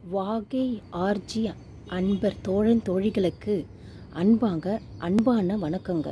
வாகை ஆர்ஜி அன்பர் தோழன் தோழிகளுக்கு அன்பாங்க அன்பான வணக்கங்க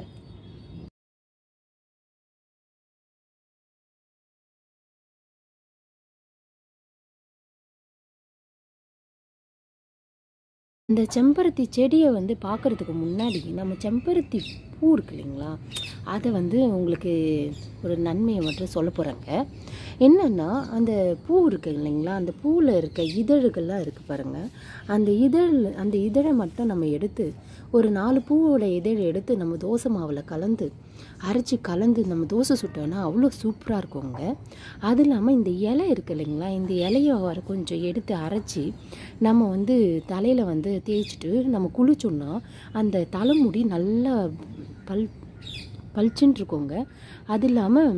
இந்த செம்பருத்தி செடியை வந்து பார்க்குறதுக்கு முன்னாடி நம்ம செம்பருத்தி பூ இருக்கு இல்லைங்களா அதை வந்து உங்களுக்கு ஒரு நன்மையை மட்டும் சொல்ல போகிறாங்க என்னென்னா அந்த பூ இருக்கு இல்லைங்களா அந்த பூவில் இருக்க இதழ்கள்லாம் இருக்குது பாருங்கள் அந்த இதழ் அந்த இதழை மட்டும் நம்ம எடுத்து ஒரு நாலு பூவோட இதழை எடுத்து நம்ம தோசை மாவில் கலந்து அரைச்சி கலந்து நம்ம தோசை சுட்டோன்னா அவ்வளோ சூப்பராக இருக்குங்க அது இல்லாமல் இந்த இலை இருக்கு இல்லைங்களா இந்த இலையை வர கொஞ்சம் எடுத்து அரைச்சி நம்ம வந்து தலையில் வந்து தேய்ச்சிட்டு நம்ம குளிச்சோன்னா அந்த தலைமுடி நல்லா பல் பளிச்சுன்னு இருக்குங்க அது இல்லாமல்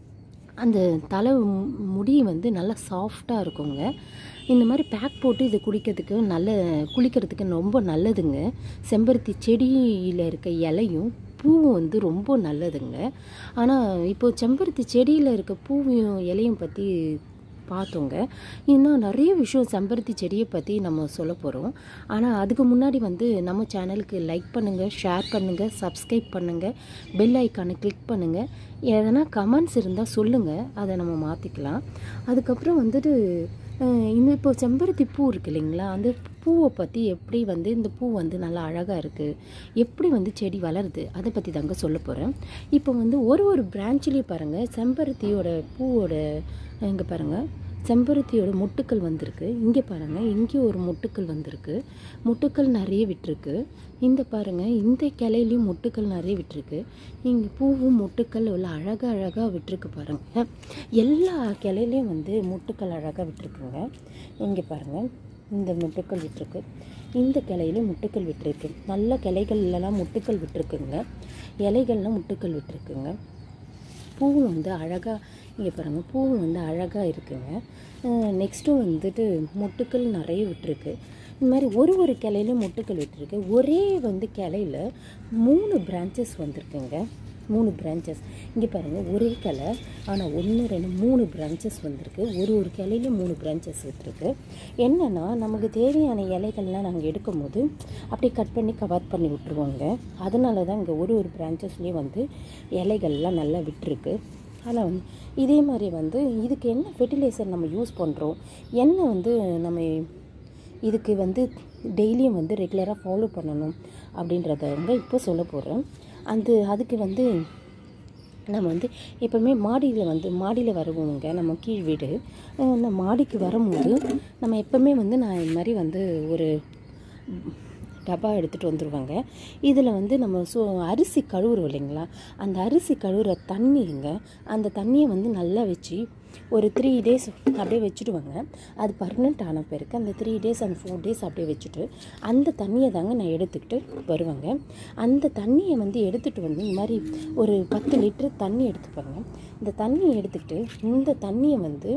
அந்த தலை மு- முடி வந்து நல்லா சாஃப்டாக இருக்குங்க இந்த மாதிரி பேக் போட்டு இது குடிக்கிறதுக்கு நல்ல குளிக்கிறதுக்கு ரொம்ப நல்லதுங்க செம்பருத்தி செடியில் இருக்க இலையும் பூவும் வந்து ரொம்ப நல்லதுங்க ஆனால் இப்போ செம்பருத்தி செடியில் இருக்க பூவையும் இலையும் பற்றி பார்த்தோங்க இன்னும் நிறைய விஷயம் செம்பருத்தி செடியை பற்றி நம்ம சொல்ல போகிறோம் ஆனால் அதுக்கு முன்னாடி வந்து நம்ம சேனலுக்கு லைக் பண்ணுங்கள் ஷேர் பண்ணுங்கள் சப்ஸ்கிரைப் பண்ணுங்கள் பெல் ஐக்கானை கிளிக் பண்ணுங்கள் எதனா கமெண்ட்ஸ் இருந்தால் சொல்லுங்கள் அதை நம்ம மாற்றிக்கலாம் அதுக்கப்புறம் வந்துட்டு அஹ், இந்த இப்போ செம்பருத்தி பூ இருக்கு இல்லைங்களா அந்த பூவை பற்றி எப்படி வந்து இந்த பூ வந்து நல்லா அழகாக இருக்குது எப்படி வந்து செடி வளருது அதை பற்றி தாங்க சொல்ல போகிறேன் இப்போ வந்து ஒரு ஒரு பிரான்ச்லேயும் பாருங்கள் செம்பருத்தியோட பூவோட இங்கே பாருங்கள் செம்பருத்தியோட மொட்டுக்கள் வந்திருக்கு இங்கே பாருங்கள் இங்கே ஒரு மொட்டுக்கள் வந்திருக்கு மொட்டுக்கள் நிறைய விட்டிருக்கு இந்த பாருங்கள் இந்த கிளையிலையும் மொட்டுக்கள் நிறைய விட்டிருக்கு இங்கே பூவும் மொட்டுக்கள் உள்ள அழகாக அழகாக விட்டிருக்கு பாருங்கள் எல்லா கிளையிலையும் வந்து மொட்டுக்கள் அழகாக விட்டிருக்குங்க இங்கே பாருங்கள் இந்த மொட்டுக்கள் விட்டிருக்கு இந்த கிளையில முட்டுக்கள் விட்டிருக்கு நல்ல கிளைகள்லாம் முட்டுக்கள் விட்டிருக்குங்க இலைகள்லாம் முட்டுக்கள் விட்டிருக்குங்க பூவும் வந்து அழகாக இங்கே பாருங்கள் பூவும் வந்து அழகாக இருக்குங்க நெக்ஸ்ட்டு வந்துட்டு மொட்டுக்கள் நிறைய விட்டுருக்கு இந்த மாதிரி ஒரு ஒரு கிளையிலையும் மொட்டுக்கள் விட்டுருக்கு ஒரே வந்து கிளையில மூணு பிரான்ச்சஸ் வந்திருக்குங்க மூணு பிரான்ச்சஸ் இங்கே பாருங்கள் ஒரே கிளை ஆனால் ஒன்று ரெண்டு மூணு பிரான்ச்சஸ் வந்திருக்கு ஒரு ஒரு கிளையிலையும் மூணு பிரான்ச்சஸ் விட்டுருக்கு என்னென்னா நமக்கு தேவையான இலைகள்லாம் நாங்கள் எடுக்கும் போது அப்படியே கட் பண்ணி கவர் பண்ணி விட்டுருவோங்க அதனால தான் இங்கே ஒரு ஒரு பிரான்ச்சஸ்லேயும் வந்து இலைகள்லாம் நல்லா விட்டுருக்கு அதில் வந்து இதே மாதிரி வந்து இதுக்கு என்ன ஃபெர்டிலைசர் நம்ம யூஸ் பண்ணுறோம் என்ன வந்து நம்ம இதுக்கு வந்து டெய்லியும் வந்து ரெகுலராக ஃபாலோ பண்ணணும் அப்படின்றத வந்து இப்போ சொல்ல போகிறேன் அந்த அதுக்கு வந்து நம்ம வந்து எப்போவுமே மாடியில் வந்து மாடியில் வருவோங்க நம்ம கீழ் வீடு அஹ் இந்த மாடிக்கு வரும்போது நம்ம எப்போவுமே வந்து நான் இந்த மாதிரி வந்து ஒரு டப்பா எடுத்துகிட்டு வந்துடுவாங்க இதில் வந்து நம்ம சோ அரிசி கழுவுறோம் இல்லைங்களா அந்த அரிசி கழுவுற தண்ணிங்க அந்த தண்ணியை வந்து நல்லா வச்சு ஒரு த்ரீ டேஸ் அப்படியே வச்சுடுவாங்க அது பர்மனெண்ட் ஆன பிறகு அந்த த்ரீ டேஸ் அந்த ஃபோர் டேஸ் அப்படியே வச்சுட்டு அந்த தண்ணியை தாங்க நான் எடுத்துக்கிட்டு வருவேங்க அந்த தண்ணியை வந்து எடுத்துகிட்டு வந்து இந்த மாதிரி ஒரு பத்து லிட்டர் தண்ணி எடுத்துப்பாங்க இந்த தண்ணியை எடுத்துக்கிட்டு இந்த தண்ணியை வந்து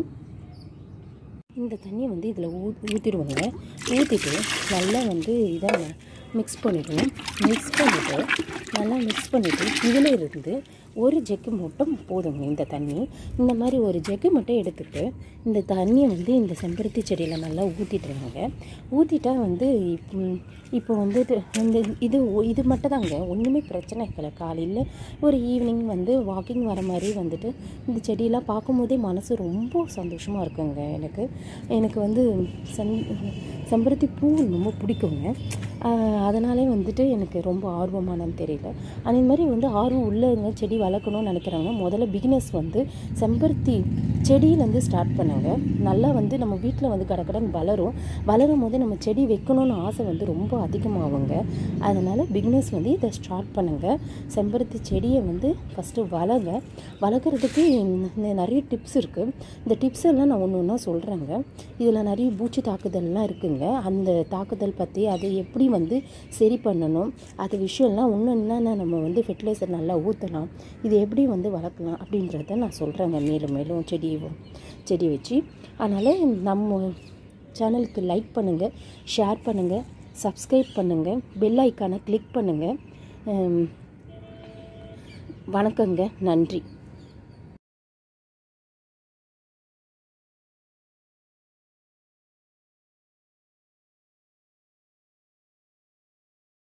இந்த தண்ணியை வந்து இதில் ஊ ஊற்றிடுவாங்க ஊற்றிட்டு நல்லா வந்து இதை மிக்ஸ் பண்ணிவிடுவோம் மிக்ஸ் பண்ணிவிட்டு நல்லா மிக்ஸ் பண்ணிவிட்டு இதில் இருந்து ஒரு ஜெக்கு மட்டும் போதுங்க இந்த தண்ணி இந்த மாதிரி ஒரு ஜெக்கு மட்டும் எடுத்துக்கிட்டு இந்த தண்ணியை வந்து இந்த செம்பருத்தி செடியில் நல்லா ஊற்றிட்டுருவாங்க ஊற்றிட்டா வந்து இப்போ இப்போ வந்து இந்த இது இது மட்டும் தாங்க ஒன்றுமே பிரச்சனை இல்லை காலையில் ஒரு ஈவினிங் வந்து வாக்கிங் வர மாதிரி வந்துட்டு இந்த செடியெல்லாம் பார்க்கும்போதே மனசு ரொம்ப சந்தோஷமாக இருக்குங்க எனக்கு எனக்கு வந்து செம் செம்பருத்தி பூ ரொம்ப பிடிக்குங்க ஆஹ் அதனாலே வந்துட்டு எனக்கு ரொம்ப ஆர்வமானு தெரியல அதே மாதிரி வந்து ஆர்வம் உள்ளவங்க செடி வளர்க்கணும்னு நினைக்கிறாங்க முதல்ல பிகினஸ் வந்து செம்பருத்தி செடியிலேருந்து ஸ்டார்ட் பண்ணுங்க நல்லா வந்து நம்ம வீட்டில் வந்து கடக்கடன் வளரும் வளரும் போது நம்ம செடி வைக்கணும்னு ஆசை வந்து ரொம்ப அதிகமாகுங்க அதனால் பிகினஸ் வந்து இதை ஸ்டார்ட் பண்ணுங்கள் செம்பருத்தி செடியை வந்து ஃபஸ்ட்டு வளங்க வளர்க்குறதுக்கு ந- நிறைய டிப்ஸ் இருக்குது இந்த டிப்ஸ் எல்லாம் நான் ஒன்று ஒன்றா சொல்கிறேங்க இதில் நிறைய பூச்சி தாக்குதல்லாம் இருக்குங்க அந்த தாக்குதல் பற்றி அதை எப்படி வந்து சரி பண்ணணும் அது விஷயம்லாம் இன்னும் என்னென்ன நம்ம வந்து ஃபெர்டிலைசர் நல்லா ஊற்றலாம் இது எப்படி வந்து வளர்க்கலாம் அப்படின்றத நான் சொல்கிறேங்க மேலும் மேலும் செடி செடி வச்சு அதனால் நம்ம சேனலுக்கு லைக் பண்ணுங்கள் ஷேர் பண்ணுங்கள் சப்ஸ்கிரைப் பண்ணுங்கள் பெல் ஐக்கானை கிளிக் பண்ணுங்கள் வணக்கங்க நன்றி